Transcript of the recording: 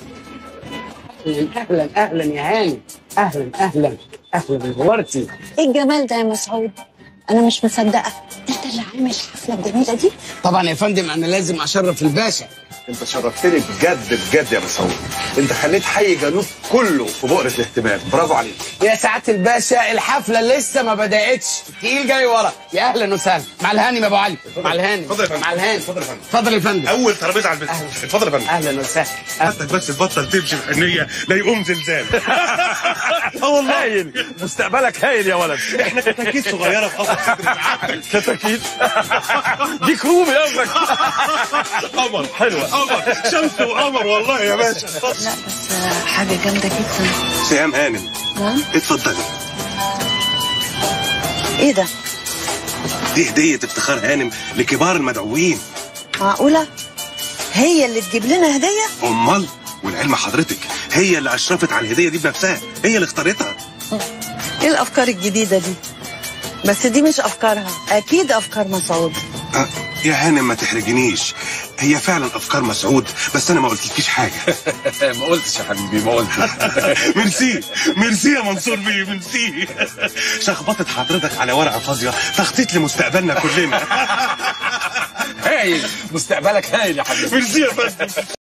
اهلا اهلا يا هاني اهلا اهلا اهلا نورتي ايه الجمال ده يا مسعود انا مش مصدقه ده انت اللي عامل الحفله الجميله دي طبعا يا فندم انا لازم اشرف الباشا انت شرفتني بجد بجد يا مسعود انت خليت حي جنوب كله في بؤرة الاهتمام برافو عليك يا سعاده الباشا الحفله لسه ما بداتش تقيل جاي ورا يا اهلا وسهلا مع الهاني يا ابو علي مع الهاني اتفضل يا فندم. مع الهاني اتفضل يا فندم. اتفضل يا فندم اول ترابيزه على البيت اتفضل يا فندم اهلا وسهلا حتى بس تبطل تمشي بحنيه لا يقوم زلزال اه والله هايل مستقبلك هايل يا ولد احنا كتاكيت صغيره في قصر كتاكيت دي كرومي قصدك قمر حلوة. قمر شمس وقمر والله يا باشا لا بس آه، حاجه جامده جدا سهام هانم نعم اتفضلي ايه ده دي هديه افتخار هانم لكبار المدعوين معقوله هي اللي تجيب لنا هديه امال والعلم حضرتك هي اللي اشرفت على الهديه دي بنفسها هي اللي اختارتها ايه الافكار الجديده دي بس دي مش افكارها اكيد افكار مسعود أه، يا هانم ما تحرجنيش هي فعلا افكار مسعود بس انا ما قلتلكيش حاجه ما قلتش يا حبيبي ما قلتش ميرسي ميرسي يا منصور بيه ميرسي شخبطت حضرتك على ورقه فاضيه تخطيط لمستقبلنا كلنا هايل مستقبلك هايل يا حبيبي ميرسي يا فندم